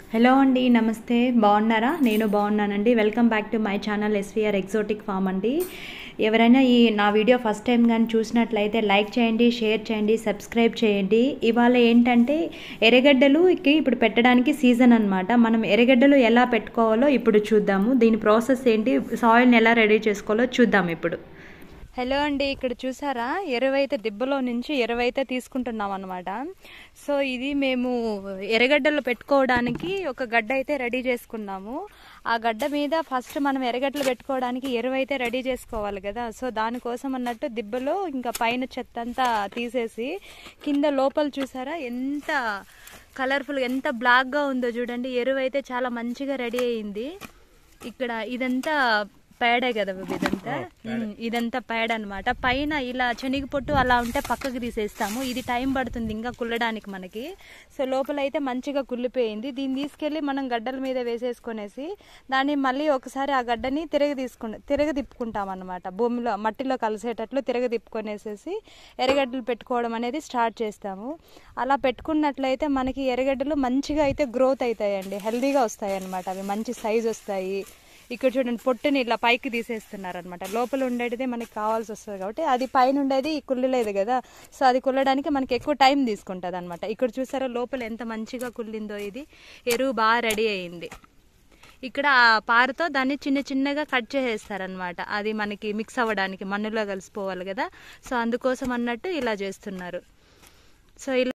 hello అండి నమస్తే బాగున్నారా నేను బాగున్నానండి welcome back to my channel SVR exotic farm అండి ఎవరైనా ఈ నా వీడియో ఫస్ట్ టైం కానీ చూసినట్లయితే లైక్ చేయండి షేర్ చేయండి సబ్స్క్రైబ్ చేయండి ఇవాళ ఏంటంటే ఎర్రగడ్డలు ఇక ఇప్పుడు పెట్టడానికి సీజన్ అనమాట మనం ఎర్రగడ్డలు ఎలా పెట్టుకోవాలో ఇప్పుడు చూద్దాము దీని ప్రాసెస్ ఏంటి సాయిల్ని ఎలా రెడీ చేసుకోవాలో చూద్దాం ఇప్పుడు హలో అండి ఇక్కడ చూసారా ఎరువైతే దిబ్బలో నుంచి ఎరువైతే తీసుకుంటున్నాం అనమాట సో ఇది మేము ఎర్రగడ్డలు పెట్టుకోవడానికి ఒక గడ్డ అయితే రెడీ చేసుకున్నాము ఆ గడ్డ మీద ఫస్ట్ మనం ఎర్రగడ్డలు పెట్టుకోవడానికి ఎరువైతే రెడీ చేసుకోవాలి కదా సో దానికోసం అన్నట్టు దిబ్బలో ఇంకా పైన చెత్త అంతా తీసేసి కింద లోపల చూసారా ఎంత కలర్ఫుల్ ఎంత బ్లాక్గా ఉందో చూడండి ఎరువు అయితే చాలా మంచిగా రెడీ అయింది ఇక్కడ ఇదంతా పేడే కదా బాబు ఇదంతా ఉమ్, ఇదంతా పేడ అనమాట పైన ఇలా శనగ పొట్టు అలా ఉంటే పక్కకు తీసేస్తాము ఇది టైం పడుతుంది ఇంకా కుల్లడానికి మనకి సో లోపల అయితే మంచిగా కుళ్ళిపోయింది దీన్ని తీసుకెళ్ళి మనం గడ్డల మీద వేసేసుకొనేసి దాన్ని మళ్ళీ ఒకసారి ఆ గడ్డని తిరగ తీసుకు తిరగ తిప్పుకుంటాం అనమాట భూమిలో మట్టిలో కలిసేటట్లు తిరగ తిప్పుకొనేసేసి ఎర్రగడ్డలు పెట్టుకోవడం అనేది స్టార్ట్ చేస్తాము అలా పెట్టుకున్నట్లయితే మనకి ఎర్రగడ్డలు మంచిగా అయితే గ్రోత్ అవుతాయండి హెల్దీగా వస్తాయి అనమాట అవి మంచి సైజ్ వస్తాయి ఇక్కడ చూడండి పొట్టుని ఇలా పైకి తీసేస్తున్నారు అనమాట లోపల ఉండేటిదే మనకి కావాల్సి వస్తుంది కాబట్టి అది పైన ఉండేది కుళ్ళలేదు కదా సో అది కుల్లడానికి మనకి ఎక్కువ టైం తీసుకుంటుంది అనమాట ఇక్కడ చూసారా లోపల ఎంత మంచిగా కుళ్ళిందో ఇది ఎరువు బాగా రెడీ అయింది ఇక్కడ ఆ పారతో దాన్ని చిన్న చిన్నగా కట్ చేసేస్తారనమాట అది మనకి మిక్స్ అవ్వడానికి మన్నులో కలిసిపోవాలి కదా సో అందుకోసం అన్నట్టు ఇలా చేస్తున్నారు సో ఇలా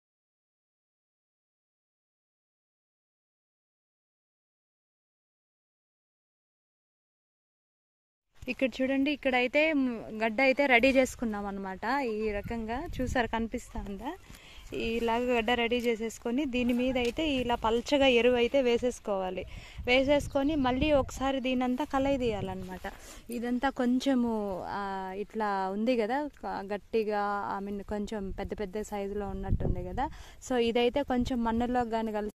ఇక్కడ చూడండి ఇక్కడ అయితే మ్, గడ్డ అయితే రెడీ చేసుకున్నాం అనమాట ఈ రకంగా చూసారు కనిపిస్తుందా ఇలాగ గడ్డ రెడీ చేసేసుకొని దీని మీద అయితే ఇలా పల్చగా ఎరువు అయితే వేసేసుకోవాలి వేసేసుకొని మళ్ళీ ఒకసారి దీనంతా కలయి తీయాలన్నమాట ఇదంతా కొంచెము ఆ, ఇట్లా ఉంది కదా క- గట్టిగా ఐ మీన్ కొంచెం పెద్ద పెద్ద సైజులో ఉన్నట్టుంది కదా సో ఇదైతే కొంచెం మన్నులో కానీ కలిసి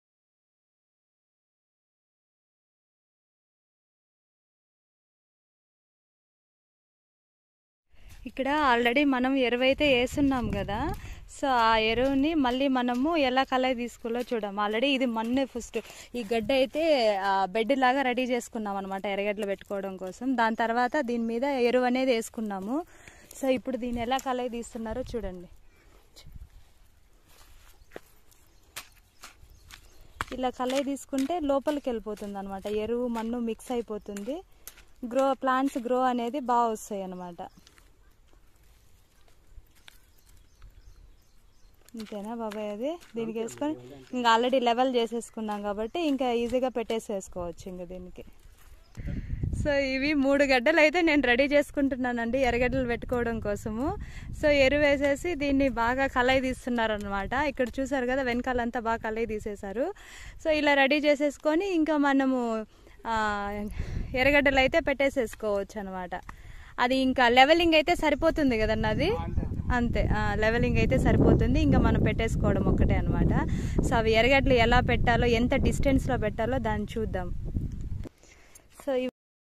ఇక్కడ ఆల్రెడీ మనం ఎరువు అయితే వేస్తున్నాం కదా సో ఆ ఎరువుని మళ్ళీ మనము ఎలా కలయి తీసుకోవాలో చూడం ఆల్రెడీ ఇది మన్ను ఫస్ట్ ఈ గడ్డ అయితే ఆ, బెడ్ లాగా రెడీ చేసుకున్నాం అనమాట ఎర్రగడ్డలు పెట్టుకోవడం కోసం దాని తర్వాత దీని మీద ఎరువు అనేది వేసుకున్నాము సో ఇప్పుడు దీన్ని ఎలా కలయి తీస్తున్నారో చూడండి ఇలా కలయి తీసుకుంటే లోపలికి వెళ్ళిపోతుంది అనమాట ఎరువు మన్ను మిక్స్ అయిపోతుంది గ్రో ప్లాంట్స్ గ్రో అనేది బాగా వస్తాయి అన్నమాట అంతేనా బాబాయ్ అది దీనికి వేసుకొని ఇంకా ఆల్రెడీ లెవెల్ చేసేసుకున్నాం కాబట్టి ఇంకా ఈజీగా పెట్టేసేసుకోవచ్చు ఇంకా దీనికి సో ఇవి మూడు గడ్డలు అయితే నేను రెడీ చేసుకుంటున్నానండి ఎర్రగడ్డలు పెట్టుకోవడం కోసము సో ఎరువు వేసేసి దీన్ని బాగా కలయి తీస్తున్నారు అనమాట ఇక్కడ చూసారు కదా వెనకాలంతా బాగా కలయి తీసేశారు సో ఇలా రెడీ చేసేసుకొని ఇంకా మనము ఆ, ఎర్రగడ్డలు అయితే పెట్టేసేసుకోవచ్చు అనమాట అది ఇంకా లెవెలింగ్ అయితే సరిపోతుంది కదన్న అది అంతే లెవెలింగ్ అయితే సరిపోతుంది ఇంకా మనం పెట్టేసుకోవడం ఒక్కటే అనమాట సో అవి ఎర్రగడ్డలు ఎలా పెట్టాలో ఎంత డిస్టెన్స్లో పెట్టాలో దాన్ని చూద్దాం సో ఇవి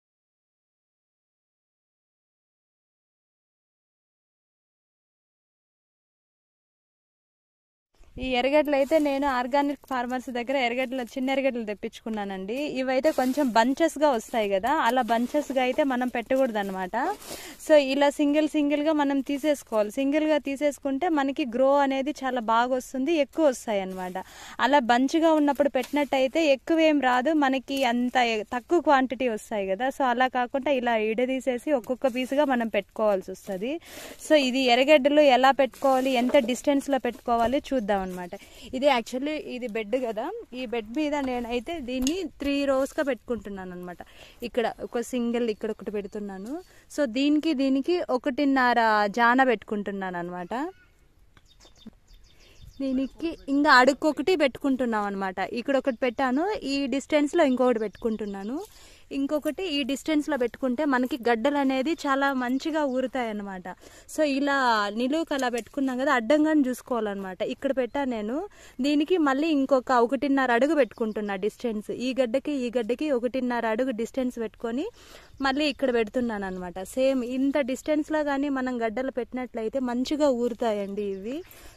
ఈ ఎర్రగడ్డలు అయితే నేను ఆర్గానిక్ ఫార్మర్స్ దగ్గర ఎర్రగడ్డలు చిన్న ఎర్రగడ్డలు తెప్పించుకున్నానండి ఇవైతే కొంచెం బంచెస్గా వస్తాయి కదా అలా బంచెస్గా అయితే మనం పెట్టకూడదు అనమాట సో ఇలా సింగిల్ సింగిల్గా మనం తీసేసుకోవాలి సింగిల్గా తీసేసుకుంటే మనకి గ్రో అనేది చాలా బాగా వస్తుంది ఎక్కువ వస్తాయి అనమాట అలా బంచ్గా ఉన్నప్పుడు పెట్టినట్టయితే ఎక్కువ ఏం రాదు మనకి అంత ఎ- తక్కువ క్వాంటిటీ వస్తాయి కదా సో అలా కాకుండా ఇలా ఇడదీసేసి ఒక్కొక్క పీసుగా మనం పెట్టుకోవాల్సి వస్తుంది సో ఇది ఎర్రగడ్డలు ఎలా పెట్టుకోవాలి ఎంత డిస్టెన్స్లో పెట్టుకోవాలి చూద్దాం అనమాట ఇది యాక్చువల్లీ ఇది బెడ్ కదా ఈ బెడ్ మీద నేనైతే దీన్ని త్రీ రోస్గా పెట్టుకుంటున్నాను అనమాట ఇక్కడ ఒక సింగిల్ ఇక్కడ ఒకటి పెడుతున్నాను సో దీనికి దీనికి ఒకటిన్నర జాన పెట్టుకుంటున్నాను అనమాట దీనికి ఇంకా అడుక్కొకటి పెట్టుకుంటున్నాం అనమాట ఇక్కడ ఒకటి పెట్టాను ఈ డిస్టెన్స్లో ఇంకొకటి పెట్టుకుంటున్నాను ఇంకొకటి ఈ డిస్టెన్స్లో పెట్టుకుంటే మనకి గడ్డలు అనేది చాలా మంచిగా ఊరుతాయి అన్నమాట సో ఇలా నిలువుకి అలా పెట్టుకున్నాం కదా అడ్డంగానే చూసుకోవాలన్నమాట ఇక్కడ పెట్టా నేను దీనికి మళ్ళీ ఇంకొక ఒకటిన్నర అడుగు పెట్టుకుంటున్నా డిస్టెన్స్ ఈ గడ్డకి ఈ గడ్డకి ఒకటిన్నర అడుగు డిస్టెన్స్ పెట్టుకొని మళ్ళీ ఇక్కడ పెడుతున్నాను అనమాట సేమ్ ఇంత డిస్టెన్స్లో కానీ మనం గడ్డలు పెట్టినట్లయితే మంచిగా ఊరుతాయండి ఇవి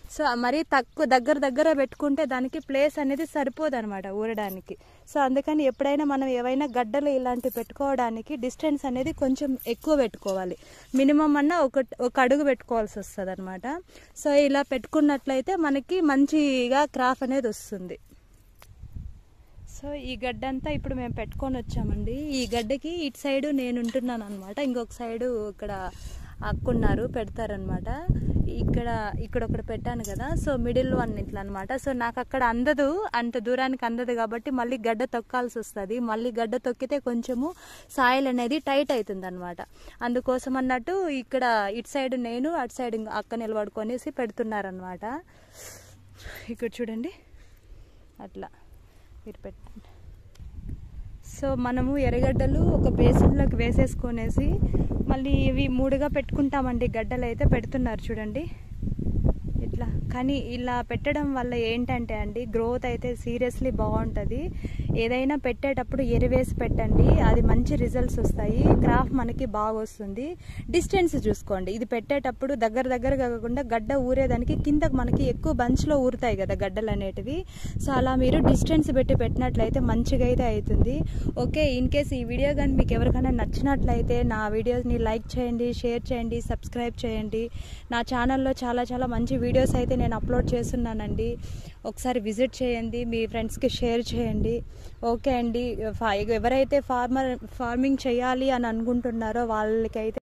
సో మరీ తక్కువ దగ్గర దగ్గర పెట్టుకుంటే దానికి ప్లేస్ అనేది సరిపోదు అనమాట ఊరడానికి సో అందుకని ఎప్పుడైనా మనం ఏవైనా గడ్డలు ఇలాంటివి పెట్టుకోవడానికి డిస్టెన్స్ అనేది కొంచెం ఎక్కువ పెట్టుకోవాలి మినిమం అన్న ఒక ఒక అడుగు పెట్టుకోవాల్సి వస్తుంది అనమాట సో ఇలా పెట్టుకున్నట్లయితే మనకి మంచిగా క్రాఫ్ అనేది వస్తుంది సో ఈ గడ్డ అంతా ఇప్పుడు మేము పెట్టుకొని వచ్చామండి ఈ గడ్డకి ఇటు సైడు నేను ఉంటున్నాను అనమాట ఇంకొక సైడు ఇక్కడ అక్కున్నారు పెడతారనమాట ఇక్కడ ఇక్కడ ఒకటి పెట్టాను కదా సో మిడిల్ వన్ ఇట్లా అనమాట సో నాకు అక్కడ అందదు అంత దూరానికి అందదు కాబట్టి మళ్ళీ గడ్డ తొక్కాల్సి వస్తుంది మళ్ళీ గడ్డ తొక్కితే కొంచెము సాయిల్ అనేది టైట్ అవుతుంది అనమాట అందుకోసం అన్నట్టు ఇక్కడ ఇటు సైడ్ నేను అటు సైడ్ ఇంకో అక్క నిలబడుకొనేసి పెడుతున్నారనమాట ఇక్కడ చూడండి అట్లా మీరు పెట్టండి సో మనము ఎర్రగడ్డలు ఒక బేసిన్లోకి వేసేసుకొనేసి మళ్ళీ ఇవి మూడుగా పెట్టుకుంటామండి గడ్డలు అయితే పెడుతున్నారు చూడండి ఇట్లా కానీ ఇలా పెట్టడం వల్ల ఏంటంటే అండి గ్రోత్ అయితే సీరియస్లీ బాగుంటుంది ఏదైనా పెట్టేటప్పుడు ఎరివేసి పెట్టండి అది మంచి రిజల్ట్స్ వస్తాయి క్రాఫ్ మనకి బాగా వస్తుంది డిస్టెన్స్ చూసుకోండి ఇది పెట్టేటప్పుడు దగ్గర దగ్గర కాకుండా గడ్డ ఊరేదానికి కిందకు మనకి ఎక్కువ బంచ్లో ఊరుతాయి కదా గడ్డలు అనేటివి సో అలా మీరు డిస్టెన్స్ పెట్టి పెట్టినట్లయితే మంచిగా అయితే అవుతుంది ఓకే ఇన్ కేస్ ఈ వీడియో కానీ మీకు ఎవరికైనా నచ్చినట్లయితే నా వీడియోస్ని లైక్ చేయండి షేర్ చేయండి సబ్స్క్రైబ్ చేయండి నా ఛానల్లో చాలా చాలా మంచి వీడియోస్ అయితే నేను అప్లోడ్ చేస్తున్నానండి ఒకసారి విజిట్ చేయండి మీ ఫ్రెండ్స్కి షేర్ చేయండి ఓకే అండి ఫా- ఎవరైతే ఫార్మర్ ఫార్మింగ్ చేయాలి అని అనుకుంటున్నారో వాళ్ళకైతే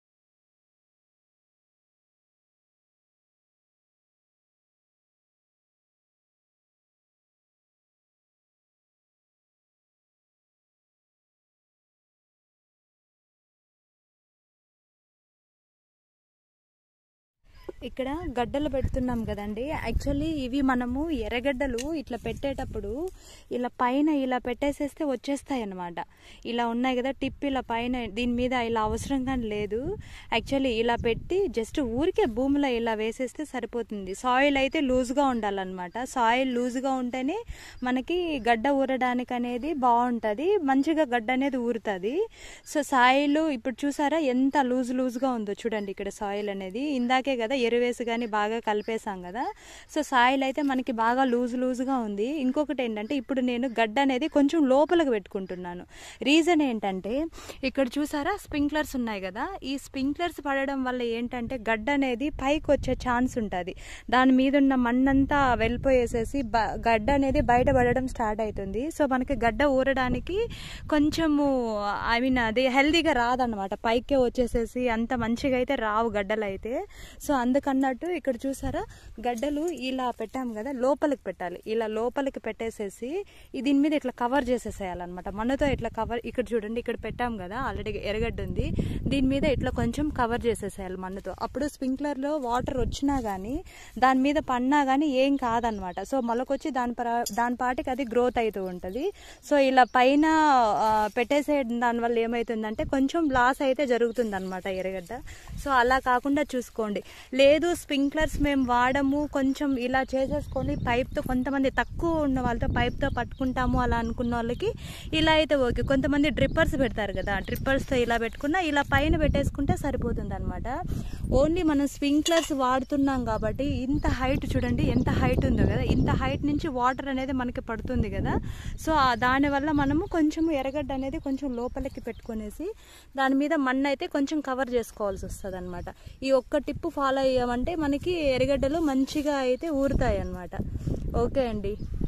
ఇక్కడ గడ్డలు పెడుతున్నాం కదండి యాక్చువల్లీ ఇవి మనము ఎర్రగడ్డలు ఇట్లా పెట్టేటప్పుడు ఇలా పైన ఇలా పెట్టేసేస్తే వచ్చేస్తాయి అన్నమాట ఇలా ఉన్నాయి కదా టిప్ ఇలా పైన దీని మీద ఇలా అవసరం కానీ లేదు యాక్చువల్లీ ఇలా పెట్టి జస్ట్ ఊరికే భూమిలో ఇలా వేసేస్తే సరిపోతుంది సాయిల్ అయితే లూజ్గా ఉండాలన్నమాట సాయిల్ లూజ్గా ఉంటేనే మనకి గడ్డ ఊరడానికి అనేది బాగుంటుంది మంచిగా గడ్డ అనేది ఊరుతుంది సో సాయిల్ ఇప్పుడు చూసారా ఎంత లూజ్ లూజ్గా ఉందో చూడండి ఇక్కడ సాయిల్ అనేది ఇందాకే కదా ఎరువేసి కానీ బాగా కలిపేసాం కదా సో సాయిల్ అయితే మనకి బాగా లూజ్ లూజ్గా ఉంది ఇంకొకటి ఏంటంటే ఇప్పుడు నేను గడ్డ అనేది కొంచెం లోపలికి పెట్టుకుంటున్నాను రీజన్ ఏంటంటే ఇక్కడ చూసారా స్ప్రింక్లర్స్ ఉన్నాయి కదా ఈ స్ప్రింక్లర్స్ పడడం వల్ల ఏంటంటే గడ్డ అనేది పైకి వచ్చే ఛాన్స్ ఉంటుంది దాని మీద ఉన్న మన్నంతా వెళ్ళిపోయేసేసి బ- గడ్డ అనేది బయటపడడం స్టార్ట్ అవుతుంది సో మనకి గడ్డ ఊరడానికి కొంచెము ఐ మీన్ అది హెల్దీగా రాదన్నమాట పైకే వచ్చేసేసి అంత మంచిగా అయితే రావు గడ్డలు అయితే సో అందుకన్నట్టు ఇక్కడ చూసారా గడ్డలు ఇలా పెట్టాం కదా లోపలికి పెట్టాలి ఇలా లోపలికి పెట్టేసేసి ఈ దీని మీద ఇట్లా కవర్ చేసేసేయాలన్నమాట మనతో ఇట్లా కవర్ ఇక్కడ చూడండి ఇక్కడ పెట్టాం కదా ఆల్రెడీ ఎరగడ్డ ఉంది దీని మీద ఇట్లా కొంచెం కవర్ చేసేసేయాలి మన్నుతో అప్పుడు స్ప్రింక్లర్లో వాటర్ వచ్చినా కానీ దాని మీద పడినా కానీ ఏం కాదనమాట సో మొలకొచ్చి దాని పర దాని పాటికి అది గ్రోత్ అవుతూ ఉంటుంది సో ఇలా పైన ఆ, పెట్టేసే దానివల్ల ఏమవుతుందంటే కొంచెం లాస్ అయితే జరుగుతుంది అనమాట ఎర్రగడ్డ సో అలా కాకుండా చూసుకోండి లేదు స్ప్రింక్లర్స్ మేము వాడము కొంచెం ఇలా చేసేసుకొని పైప్తో కొంతమంది తక్కువ ఉన్న వాళ్ళతో పైప్తో పట్టుకుంటాము అలా అనుకున్న వాళ్ళకి ఇలా అయితే ఓకే కొంతమంది డ్రిప్పర్స్ పెడతారు కదా డ్రిప్పర్స్తో ఇలా పెట్టుకున్నా ఇలా పైన పెట్టేసుకుంటే సరిపోతుంది అనమాట ఓన్లీ మనం స్ప్రింక్లర్స్ వాడుతున్నాం కాబట్టి ఇంత హైట్ చూడండి ఎంత హైట్ ఉందో కదా ఇంత హైట్ నుంచి వాటర్ అనేది మనకి పడుతుంది కదా సో ఆ దానివల్ల మనము కొంచెం ఎర్రగడ్డ అనేది కొంచెం లోపలికి పెట్టుకునేసి దాని మీద మన్ను అయితే కొంచెం కవర్ చేసుకోవాల్సి వస్తుంది అనమాట ఈ ఒక్క టిప్పు ఫాలో అయ్యామంటే మనకి ఎర్రగడ్డలు మంచిగా అయితే ఊరుతాయి అన్నమాట ఓకే అండి